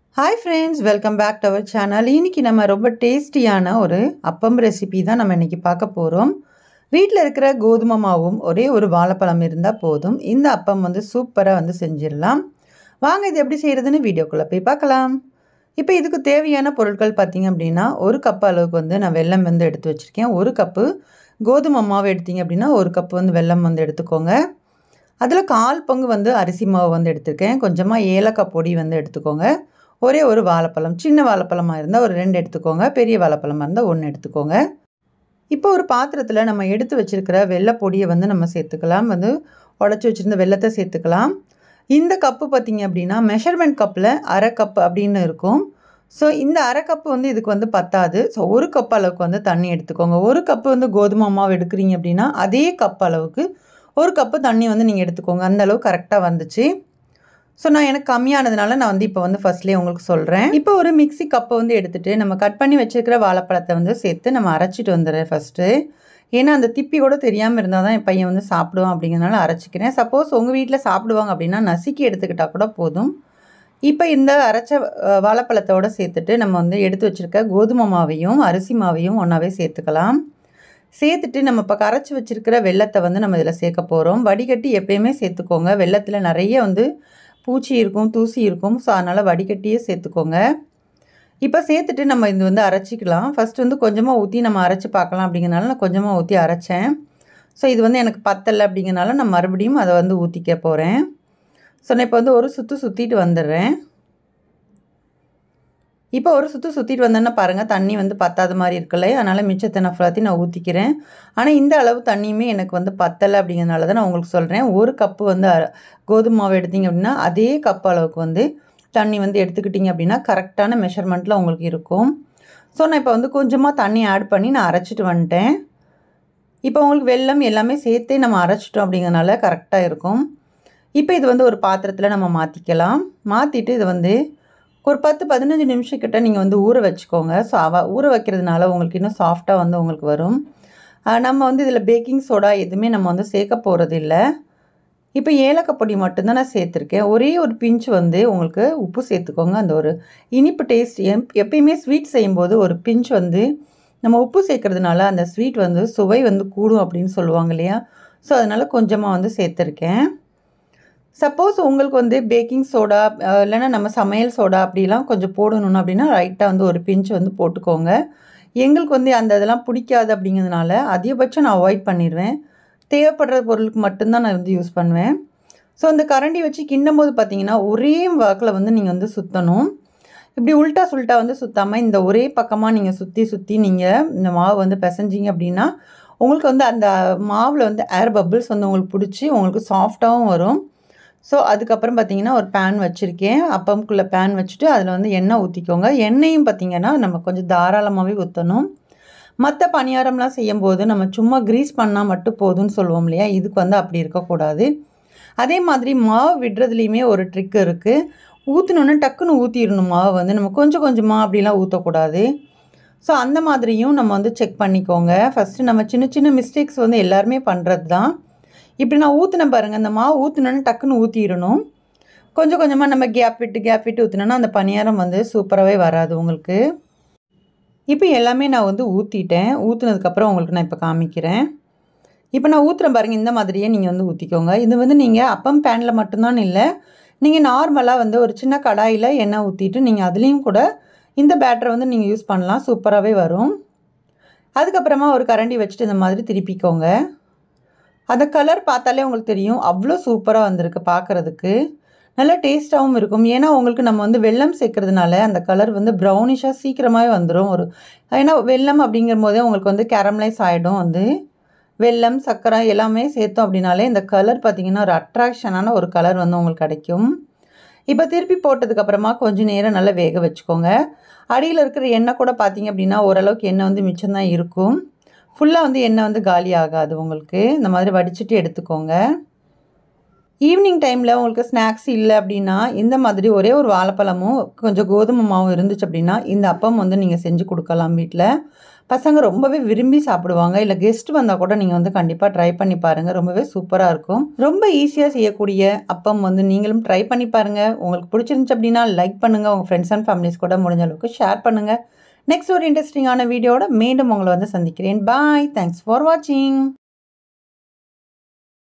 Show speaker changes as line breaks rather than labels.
hi friends welcome back to our channel இன்னைக்கு நம்ம ரொம்ப டேஸ்டியான ஒரு அப்பம் ரெசிபி தான் நம்ம இன்னைக்கு பார்க்க போகிறோம் வீட்டில் இருக்கிற கோதுமை மாவும் ஒரே ஒரு வாழைப்பழம் இருந்தால் போதும் இந்த அப்பம் வந்து சூப்பராக வந்து செஞ்சிடலாம் வாங்க இது எப்படி செய்கிறதுன்னு வீடியோக்குள்ளே போய் பார்க்கலாம் இப்போ இதுக்கு தேவையான பொருட்கள் பார்த்தீங்க அப்படின்னா ஒரு கப் அளவுக்கு வந்து நான் வெல்லம் வந்து எடுத்து வச்சுருக்கேன் ஒரு கப்பு கோதுமை மாவு எடுத்தீங்க அப்படின்னா ஒரு கப்பு வந்து வெல்லம் வந்து எடுத்துக்கோங்க அதில் கால் பங்கு வந்து அரிசி மாவு வந்து எடுத்திருக்கேன் கொஞ்சமாக ஏலக்காய் பொடி வந்து எடுத்துக்கோங்க ஒரே ஒரு வாழைப்பழம் சின்ன வாழைப்பழமாக இருந்தால் ஒரு ரெண்டு எடுத்துக்கோங்க பெரிய வாழைப்பழமாக இருந்தால் ஒன்று எடுத்துக்கோங்க இப்போ ஒரு பாத்திரத்தில் நம்ம எடுத்து வச்சுருக்கிற வெள்ளை பொடியை வந்து நம்ம சேர்த்துக்கலாம் வந்து உடச்சி வச்சுருந்த வெள்ளத்தை சேர்த்துக்கலாம் இந்த கப்பு பார்த்திங்க அப்படின்னா மெஷர்மெண்ட் கப்பில் அரை கப் அப்படின்னு இருக்கும் ஸோ இந்த அரை கப்பு வந்து இதுக்கு வந்து பத்தாது ஸோ ஒரு கப் அளவுக்கு வந்து தண்ணி எடுத்துக்கோங்க ஒரு கப்பு வந்து கோதுமை மாவு எடுக்கிறீங்க அப்படின்னா அதே கப் அளவுக்கு ஒரு கப்பு தண்ணி வந்து நீங்கள் எடுத்துக்கோங்க அந்த அளவு கரெக்டாக வந்துச்சு ஸோ நான் எனக்கு கம்மியானதுனால நான் வந்து இப்போ வந்து ஃபஸ்ட்லேயே உங்களுக்கு சொல்கிறேன் இப்போ ஒரு மிக்சி கப்பை வந்து எடுத்துகிட்டு நம்ம கட் பண்ணி வச்சுருக்கிற வாழைப்பழத்தை வந்து சேர்த்து நம்ம அரைச்சிட்டு வந்துடுறேன் ஃபஸ்ட்டு ஏன்னா அந்த திப்பி கூட தெரியாமல் இருந்தால் தான் என் பையன் வந்து சாப்பிடுவான் அப்படிங்கிறனால அரைச்சிக்கிறேன் சப்போஸ் உங்கள் வீட்டில் சாப்பிடுவாங்க அப்படின்னா நசுக்கி எடுத்துக்கிட்டால் கூட போதும் இப்போ இந்த அரைச்ச அஹ், வாழைப்பழத்தோட சேர்த்துட்டு நம்ம வந்து எடுத்து வச்சுருக்க கோதுமை மாவையும் அரிசி மாவையும் ஒன்றாவே சேர்த்துக்கலாம் சேர்த்துட்டு நம்ம இப்போ கரைச்சி வச்சுருக்கிற வெள்ளத்தை வந்து நம்ம இதில் சேர்க்க போகிறோம் வடிகட்டி எப்பயுமே சேர்த்துக்கோங்க வெள்ளத்தில் நிறைய வந்து பூச்சி இருக்கும் தூசி இருக்கும் ஸோ அதனால் வடிகட்டியே சேர்த்துக்கோங்க இப்போ சேர்த்துட்டு நம்ம இது வந்து அரைச்சிக்கலாம் ஃபஸ்ட்டு வந்து கொஞ்சமாக ஊற்றி நம்ம அரைச்சி பார்க்கலாம் அப்படிங்கிறனால நான் கொஞ்சமாக ஊற்றி அரைச்சேன் ஸோ இது வந்து எனக்கு பத்தலை அப்படிங்கிறனால நான் மறுபடியும் அதை வந்து ஊற்றிக்க போகிறேன் ஸோ நான் இப்போ வந்து ஒரு சுற்று சுற்றிட்டு வந்துடுறேன் இப்போ ஒரு சுற்று சுற்றிட்டு வந்தேன்னா பாருங்கள் தண்ணி வந்து பத்தாத மாதிரி இருக்குல்ல அதனால் மிச்சத்தை நான் ஃபுல்லாத்தையும் நான் ஊற்றிக்கிறேன் ஆனால் இந்த அளவு தண்ணியுமே எனக்கு வந்து பத்தலை அப்படிங்கிறனால தான் நான் உங்களுக்கு சொல்கிறேன் ஒரு கப்பு வந்து அர- கோதுமை மாவு எடுத்தீங்க அப்படின்னா அதே கப் அளவுக்கு வந்து தண்ணி வந்து எடுத்துக்கிட்டிங்க அப்படின்னா கரெக்டான மெஷர்மெண்ட்டில் உங்களுக்கு இருக்கும் ஸோ நான் இப்போ வந்து கொஞ்சமாக தண்ணி ஆட் பண்ணி நான் அரைச்சிட்டு வந்துட்டேன் இப்போ உங்களுக்கு வெல்லம் எல்லாமே சேர்த்தே நம்ம அரைச்சிட்டோம் அப்படிங்கிறனால கரெக்டாக இருக்கும் இப்போ இது வந்து ஒரு பாத்திரத்தில் நம்ம மாற்றிக்கலாம் மாற்றிட்டு இது வந்து ஒரு பத்து பதினஞ்சு நிமிஷம் கிட்ட நீங்கள் வந்து ஊற வச்சுக்கோங்க ஸோ அவ ஊற வைக்கிறதுனால உங்களுக்கு இன்னும் சாஃப்டாக வந்து உங்களுக்கு வரும் ஆஹ் நம்ம வந்து இதில் பேக்கிங் சோடா எதுவுமே நம்ம வந்து சேர்க்க போகிறது இல்லை இப்போ ஏலக்காய் பொடி மட்டும்தான் நான் சேர்த்துருக்கேன் ஒரே ஒரு பிஞ்ச் வந்து உங்களுக்கு உப்பு சேர்த்துக்கோங்க அந்த ஒரு இனிப்பு டேஸ்ட் எப் எப்பயுமே ஸ்வீட் செய்யும்போது ஒரு பிஞ்ச் வந்து நம்ம உப்பு சேர்க்கறதுனால அந்த ஸ்வீட் வந்து சுவை வந்து கூடும் அப்படின்னு சொல்லுவாங்க இல்லையா ஸோ அதனால் கொஞ்சமாக வந்து சேர்த்துருக்கேன் சப்போஸ் உங்களுக்கு வந்து பேக்கிங் சோடா அஹ், இல்லைன்னா நம்ம சமையல் சோடா அப்படிலாம் கொஞ்சம் போடணும் அப்படின்னா ரைட்டாக வந்து ஒரு பிஞ்ச் வந்து போட்டுக்கோங்க எங்களுக்கு வந்து அந்த இதெல்லாம் பிடிக்காது அப்படிங்கிறதுனால அதிகபட்சம் நான் அவாய்ட் பண்ணிடுவேன் தேவைப்படுற பொருளுக்கு மட்டும்தான் நான் வந்து யூஸ் பண்ணுவேன் ஸோ அந்த கரண்டி வச்சு கிண்டும் போது பார்த்தீங்கன்னா ஒரே வாக்கில் வந்து நீங்கள் வந்து சுற்றணும் இப்படி உல்ட்டா சுல்ட்டா வந்து சுத்தாமல் இந்த ஒரே பக்கமாக நீங்கள் சுற்றி சுற்றி நீங்கள் இந்த மாவு வந்து பிசைஞ்சிங்க அப்படின்னா உங்களுக்கு வந்து அந்த மாவில் வந்து ஏர் பபிள்ஸ் வந்து உங்களுக்கு பிடிச்சி உங்களுக்கு சாஃப்டாகவும் வரும் ஸோ அதுக்கப்புறம் பார்த்தீங்கன்னா ஒரு பேன் வச்சுருக்கேன் அப்பம்குள்ளே பேன் வச்சுட்டு அதில் வந்து எண்ணெய் ஊற்றிக்கோங்க எண்ணெயும் பார்த்தீங்கன்னா நம்ம கொஞ்சம் தாராளமாகவே ஊற்றணும் மற்ற பணியாரம்லாம் செய்யும்போது நம்ம சும்மா க்ரீஸ் பண்ணால் மட்டும் போதும்னு சொல்லுவோம் இல்லையா இதுக்கு வந்து அப்படி இருக்கக்கூடாது அதே மாதிரி மாவு விடுறதுலையுமே ஒரு ட்ரிக் இருக்குது ஊற்றினோன்னே டக்குன்னு ஊற்றிடணும் மாவு வந்து நம்ம கொஞ்சம் கொஞ்சமாக அப்படிலாம் ஊற்றக்கூடாது ஸோ அந்த மாதிரியும் நம்ம வந்து செக் பண்ணிக்கோங்க ஃபஸ்ட்டு நம்ம சின்ன சின்ன மிஸ்டேக்ஸ் வந்து எல்லாருமே பண்ணுறது தான் இப்படி நான் ஊற்றினேன் பாருங்கள் அந்த மாவு ஊற்றினோன்னே டக்குன்னு ஊற்றிடணும் கொஞ்சம் கொஞ்சமாக நம்ம கேப் விட்டு கேப் விட்டு ஊற்றினோன்னா அந்த பணியாரம் வந்து சூப்பராகவே வராது உங்களுக்கு இப்போ எல்லாமே நான் வந்து ஊற்றிட்டேன் ஊற்றுனதுக்கப்புறம் உங்களுக்கு நான் இப்போ காமிக்கிறேன் இப்போ நான் ஊற்றுறேன் பாருங்கள் இந்த மாதிரியே நீங்கள் வந்து ஊற்றிக்கோங்க இது வந்து நீங்கள் அப்பம் பேனில் மட்டும்தான் இல்லை நீங்கள் நார்மலாக வந்து ஒரு சின்ன கடாயில் எண்ணெய் ஊற்றிட்டு நீங்கள் அதுலேயும் கூட இந்த பேட்டரை வந்து நீங்கள் யூஸ் பண்ணலாம் சூப்பராகவே வரும் அதுக்கப்புறமா ஒரு கரண்டி வச்சுட்டு இந்த மாதிரி திருப்பிக்கோங்க அந்த கலர் பார்த்தாலே உங்களுக்கு தெரியும் அவ்வளோ சூப்பராக வந்திருக்கு பார்க்குறதுக்கு நல்லா டேஸ்ட்டாகவும் இருக்கும் ஏன்னா உங்களுக்கு நம்ம வந்து வெல்லம் சேர்க்கறதுனால அந்த கலர் வந்து ப்ரௌனிஷாக சீக்கிரமாகவே வந்துடும் ஒரு ஏன்னா வெல்லம் அப்படிங்கிற போதே உங்களுக்கு வந்து கேரமலைஸ் ஆகிடும் வந்து வெல்லம் சர்க்கரை எல்லாமே சேர்த்தோம் அப்படின்னாலே இந்த கலர் பார்த்திங்கன்னா ஒரு அட்ராக்ஷனான ஒரு கலர் வந்து உங்களுக்கு கிடைக்கும் இப்போ திருப்பி போட்டதுக்கப்புறமா கொஞ்சம் நேரம் நல்லா வேக வச்சுக்கோங்க அடியில் இருக்கிற எண்ணெய் கூட பார்த்தீங்க அப்படின்னா ஓரளவுக்கு எண்ணெய் வந்து மிச்சம்தான் இருக்கும் ஃபுல்லாக வந்து எண்ணெய் வந்து காலி ஆகாது உங்களுக்கு இந்த மாதிரி வடிச்சிட்டு எடுத்துக்கோங்க ஈவினிங் டைமில் உங்களுக்கு ஸ்நாக்ஸ் இல்லை அப்படின்னா இந்த மாதிரி ஒரே ஒரு வாழைப்பழமும் கொஞ்சம் கோதுமை மாவும் இருந்துச்சு அப்படின்னா இந்த அப்பம் வந்து நீங்கள் செஞ்சு கொடுக்கலாம் வீட்டில் பசங்க ரொம்பவே விரும்பி சாப்பிடுவாங்க இல்லை கெஸ்ட் வந்தால் கூட நீங்கள் வந்து கண்டிப்பாக ட்ரை பண்ணி பாருங்கள் ரொம்பவே சூப்பராக இருக்கும் ரொம்ப ஈஸியாக செய்யக்கூடிய அப்பம் வந்து நீங்களும் ட்ரை பண்ணி பாருங்கள் உங்களுக்கு பிடிச்சிருந்துச்சு அப்படின்னா லைக் பண்ணுங்கள் உங்கள் ஃப்ரெண்ட்ஸ் அண்ட் ஃபேமிலிஸ் கூட முடிஞ்ச அளவுக்கு ஷேர் பண்ணுங்கள் நெக்ஸ்ட் ஒரு இன்ட்ரெஸ்டிங்கான வீடியோட மீண்டும் உங்களை வந்து சந்திக்கிறேன் பாய் தேங்க்ஸ் ஃபார் வாட்சிங்